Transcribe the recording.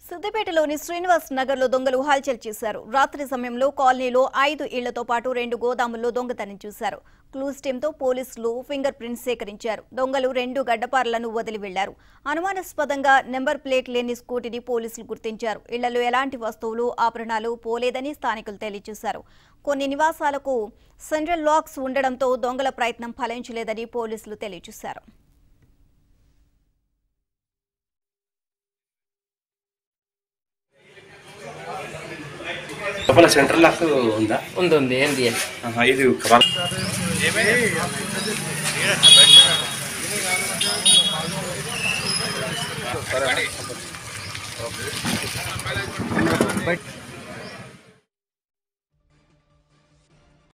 సిద్దిపేటలోని శ్రీనివాస్ నగర్ లో దొంగలు హల్చల్ చేశారు రాత్రి సమయంలో కాలనీలో ఐదు ఇళ్లతో పాటు రెండు గోదాముల్లో దొంగతనం చూశారు క్లూస్ టీంతో పోలీసులు ఫింగర్ ప్రింట్స్ సేకరించారు దొంగలు రెండు గడ్డపారలను వదిలి వెళ్లారు అనుమానాస్పదంగా నెంబర్ ప్లేట్ లేని స్కూటీని పోలీసులు గుర్తించారు ఇళ్లలో ఎలాంటి వస్తువులు ఆభరణాలు పోలేదని స్థానికులు తెలియజేశారు కొన్ని నివాసాలకు సెంట్రల్ లాక్స్ ఉండడంతో దొంగల ప్రయత్నం ఫలించలేదని పోలీసులు తెలియజేశారు లోపల సెంటర్ లాక్ ఉందా ఉంది ఉంది ఏం తీయాలి ఆహా, ఇది కవర్ బట్